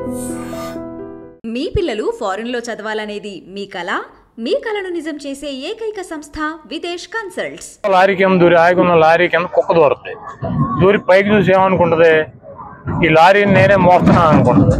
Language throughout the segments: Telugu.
మీ పిల్లలు ఫారెన్లో చదవాలనేది మీ కల మీ కలను నిజం చేసే ఏకైక సంస్థ విదేశ్ కన్సల్ట్స్ లారీ కింద దూరి ఆగున్న లారీ కింద కుక్క దూరుతుంది దూరి పైకి చూసి ఏమనుకుంటది ఈ లారీని నేనే మోస్తున్నాను అనుకుంటుంది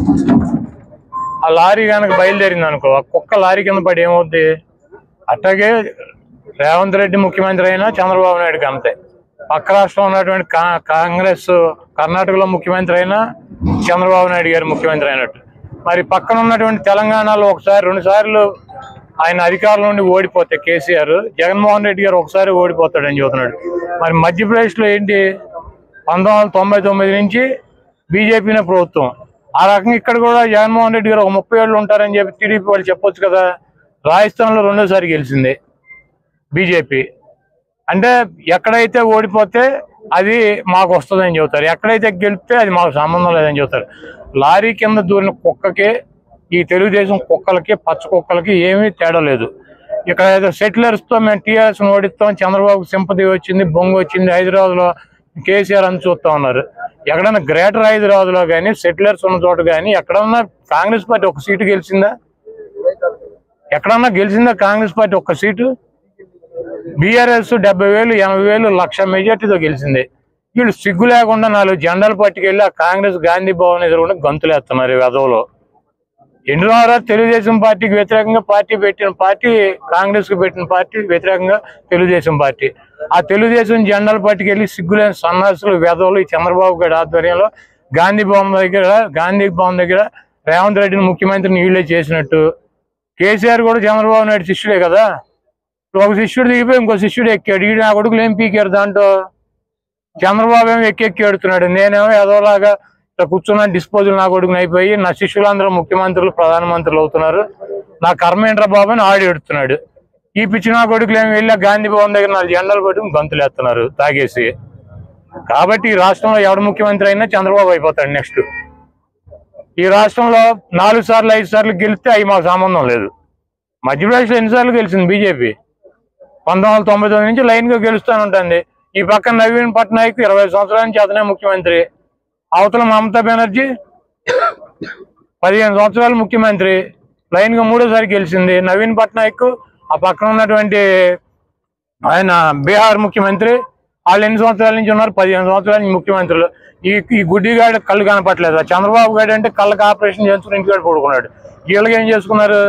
ఆ లారీ కనుక బయలుదేరింది అనుకో ఆ కుక్క లారీ కింద పడి ఏమవుద్ది అట్లాగే రేవంత్ రెడ్డి ముఖ్యమంత్రి అయినా చంద్రబాబు నాయుడుకి అంతే పక్క రాష్ట్రంలో ఉన్నటువంటి కా- కాంగ్రెస్ కర్ణాటకలో ముఖ్యమంత్రి అయినా చంద్రబాబు నాయుడు గారు ముఖ్యమంత్రి అయినట్టు మరి పక్కన ఉన్నటువంటి తెలంగాణలో ఒకసారి రెండు సార్లు ఆయన అధికారంలో నుండి ఓడిపోతే కేసీఆర్ జగన్మోహన్ రెడ్డి గారు ఒకసారి ఓడిపోతాడని చెబుతున్నాడు మరి మధ్యప్రదేశ్ లో ఏంటి పంతొమ్మిది వందల తొంభై తొమ్మిది నుంచి బీజేపీనే ప్రభుత్వం ఆ రకంగా ఇక్కడ కూడా జగన్మోహన్ రెడ్డి గారు ఒక ముప్పై ఏళ్ళు ఉంటారని చెప్పి టీడీపీ వాళ్ళు చెప్పొచ్చు కదా రాజస్థాన్ లో రెండోసారి గెలిచింది బీజేపీ అంటే ఎక్కడైతే ఓడిపోతే అది మాకు వస్తుందని చెబుతారు ఎక్కడైతే గెలిపితే అది మాకు సంబంధం లేదని చెబుతారు లారీ కింద దూరిన కుక్కకి ఈ తెలుగుదేశం కుక్కలకి పచ్చ కుక్కలకి ఏమీ తేడా లేదు ఇక్కడ ఏదో సెటిలర్స్ తో మేము టీఆర్ఎస్ ఓడిస్తాం చంద్రబాబు సింపతి వచ్చింది బొంగు వచ్చింది హైదరాబాద్ లో కేసీఆర్ అని చూస్తా ఉన్నారు ఎక్కడన్నా గ్రేటర్ హైదరాబాద్ లో కానీ సెటిలర్స్ ఉన్న చోట కానీ ఎక్కడన్నా కాంగ్రెస్ పార్టీ ఒక సీటు గెలిచిందా ఎక్కడన్నా గెలిచిందా కాంగ్రెస్ పార్టీ ఒక్క సీటు బీఆర్ఎస్ డెబ్బై వేలు ఎనభై వేలు లక్ష మెజార్టీతో గెలిచింది వీళ్ళు సిగ్గు లేకుండా నాలుగు జెండాలు పట్టుకెళ్ళి ఆ కాంగ్రెస్ గాంధీ భవన్ ఎదురుకుండా గంతులేస్తున్నారు ఈ వెధవలో ఎన్నిసార్లు తెలుగుదేశం పార్టీకి వ్యతిరేకంగా పార్టీ పెట్టిన పార్టీ కాంగ్రెస్ కు పెట్టిన పార్టీ వ్యతిరేకంగా తెలుగుదేశం పార్టీ ఆ తెలుగుదేశం జెండాలు పట్టుకెళ్ళి సిగ్గులేని సన్నాసులు వెధవలు ఈ చంద్రబాబు గారి ఆధ్వర్యంలో గాంధీ భవన్ దగ్గర గాంధీ భవన్ దగ్గర రేవంత్ రెడ్డిని ముఖ్యమంత్రిని వీళ్ళే చేసినట్టు కేసీఆర్ కూడా చంద్రబాబు నాయుడు శిష్యుడే కదా ఒక శిష్యుడు దిగిపోయి ఇంకో శిష్యుడు ఎక్కాడు ఈడు నా కొడుకులు ఏం పీకారు దాంట్లో చంద్రబాబు ఏమో ఎక్కి ఎక్కి ఎడుతున్నాడు నేనేమో ఏదోలాగా ఇట్లా కూర్చున్న డిస్పోజల్ నా కొడుకుని అయిపోయి నా శిష్యులందరూ ముఖ్యమంత్రులు ప్రధానమంత్రులు అవుతున్నారు నా కర్మ ఏంట్రా బాబు అని ఆడి ఎడుతున్నాడు ఈ పిచ్చి నా కొడుకులు ఏమి వెళ్ళి గాంధీ భవన్ దగ్గర నాలుగు జెండాలు పట్టుకుని గంతులు ఎత్తున్నారు తాగేసి కాబట్టి ఈ రాష్ట్రంలో ఎవడు ముఖ్యమంత్రి అయినా చంద్రబాబు అయిపోతాడు నెక్స్ట్ ఈ రాష్ట్రంలో నాలుగు సార్లు ఐదు సార్లు గెలిస్తే అవి మాకు సంబంధం లేదు మధ్యప్రదేశ్లో ఎన్నిసార్లు గెలిచింది బీజేపీ పంతొమ్మిది వందల తొంభై తొమ్మిది నుంచి లైన్ గా గెలుస్తూనే ఉంటుంది ఈ పక్కన నవీన్ పట్నాయక్ ఇరవై సంవత్సరాల నుంచి అతనే ముఖ్యమంత్రి అవతల మమతా బెనర్జీ పదిహేను సంవత్సరాలు ముఖ్యమంత్రి లైన్ గా మూడోసారి గెలిచింది నవీన్ పట్నాయక్ ఆ పక్కన ఉన్నటువంటి ఆయన బీహార్ ముఖ్యమంత్రి వాళ్ళు ఎన్ని సంవత్సరాల నుంచి ఉన్నారు పదిహేను సంవత్సరాల నుంచి ముఖ్యమంత్రులు ఈ ఈ గుడ్డిగాడు కళ్ళు కనపట్లేదు ఆ చంద్రబాబు గారు అంటే కళ్ళకి ఆపరేషన్ చేసుకుని ఇంటికాడ పడుకున్నాడు వీళ్ళకి ఏం చేసుకున్నారు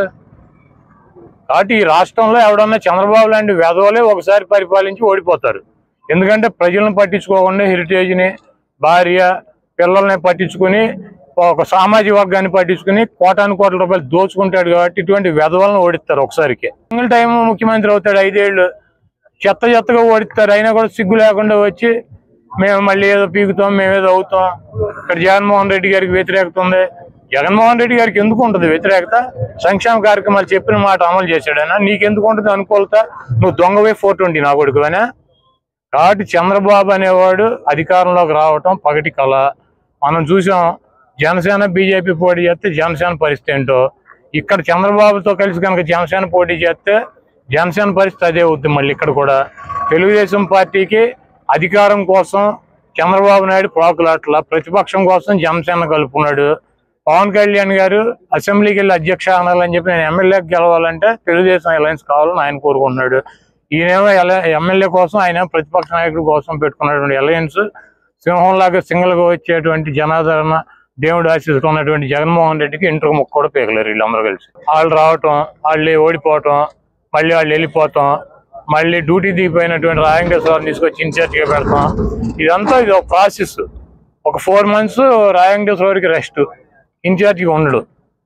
కాబట్టి ఈ రాష్ట్రంలో ఎవడన్నా చంద్రబాబు లాంటి వెధవలే ఒకసారి పరిపాలించి ఓడిపోతారు ఎందుకంటే ప్రజలను పట్టించుకోకుండా హెరిటేజ్ని భార్య పిల్లల్ని పట్టించుకుని ఒక సామాజిక వర్గాన్ని పట్టించుకుని కోటాను కోట్ల రూపాయలు దోచుకుంటాడు కాబట్టి ఇటువంటి వెధవలను ఓడిస్తారు ఒకసారికి సింగిల్ టైం ముఖ్యమంత్రి అవుతాడు ఐదేళ్లు చెత్త చెత్తగా ఓడిస్తారు అయినా కూడా సిగ్గు లేకుండా వచ్చి మేము మళ్ళీ ఏదో పీకుతాం మేము ఏదో అవుతాం ఇక్కడ జగన్మోహన్ రెడ్డి గారికి వ్యతిరేకత ఉంది జగన్మోహన్ రెడ్డి గారికి ఎందుకు ఉంటుంది వ్యతిరేకత సంక్షేమ కార్యక్రమాలు చెప్పిన మాట అమలు చేశాడైనా నీకెందుకు ఉంటుంది అనుకూలత నువ్వు దొంగవే ఫోర్ ట్వంటీ నా కొడుకువేనా కాబట్టి చంద్రబాబు అనేవాడు అధికారంలోకి రావటం పగటి కళ మనం చూసాం జనసేన బీజేపీ పోటీ చేస్తే జనసేన పరిస్థితి ఏంటో ఇక్కడ చంద్రబాబుతో కలిసి కనుక జనసేన పోటీ చేస్తే జనసేన పరిస్థితి అదే అవుతుంది మళ్ళీ ఇక్కడ కూడా తెలుగుదేశం పార్టీకి అధికారం కోసం చంద్రబాబు నాయుడు ప్రాకులాట్ల ప్రతిపక్షం కోసం జనసేన కలుపుకున్నాడు పవన్ కళ్యాణ్ గారు అసెంబ్లీకి వెళ్ళి అధ్యక్ష అనాలని చెప్పి నేను ఎమ్మెల్యేకి గెలవాలంటే తెలుగుదేశం అలయన్స్ కావాలని ఆయన కోరుకుంటున్నాడు ఈయనేమో ఎల- ఎమ్మెల్యే కోసం ఆయన ప్రతిపక్ష నాయకుడి కోసం పెట్టుకున్నటువంటి అలయన్స్ సింహంలాగా సింగిల్ గా వచ్చేటువంటి జనాదరణ దేవుడు ఆశీస్సులు ఉన్నటువంటి జగన్మోహన్ రెడ్డికి ఇంటర్ ముక్క కూడా పీకలేరు వీళ్ళందరూ కలిసి వాళ్ళు రావటం వాళ్ళు ఓడిపోవటం మళ్ళీ వాళ్ళు వెళ్ళిపోతాం మళ్ళీ డ్యూటీ దిగిపోయినటువంటి రాయంకేశ్వరం తీసుకొచ్చి ఇన్ఛార్జిగా పెడతాం ఇదంతా ఇది ఒక ప్రాసెస్ ఒక ఫోర్ మంత్స్ రాయంకేశ్వరికి రెస్ట్ ఇన్ఛార్జిగా ఉండడు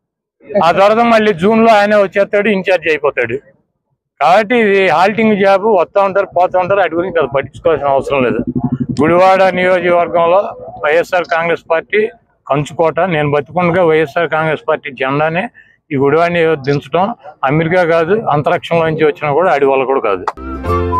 ఆ తర్వాత మళ్ళీ జూన్ లో ఆయనే వచ్చేస్తాడు ఇన్ఛార్జ్ అయిపోతాడు కాబట్టి ఇది హాల్టింగ్ జాబ్ వస్తూ ఉంటారు పోతూ ఉంటారు అటు గురించి అది పట్టించుకోవాల్సిన అవసరం లేదు గుడివాడ నియోజకవర్గంలో వైఎస్ఆర్ కాంగ్రెస్ పార్టీ కంచుకోట నేను బతుకుండగా వైఎస్ఆర్ కాంగ్రెస్ పార్టీ జెండానే ఈ గుడివాడిని దించడం అమెరికా కాదు అంతరిక్షంలో నుంచి వచ్చినా కూడా అడివాళ్ళు కూడా కాదు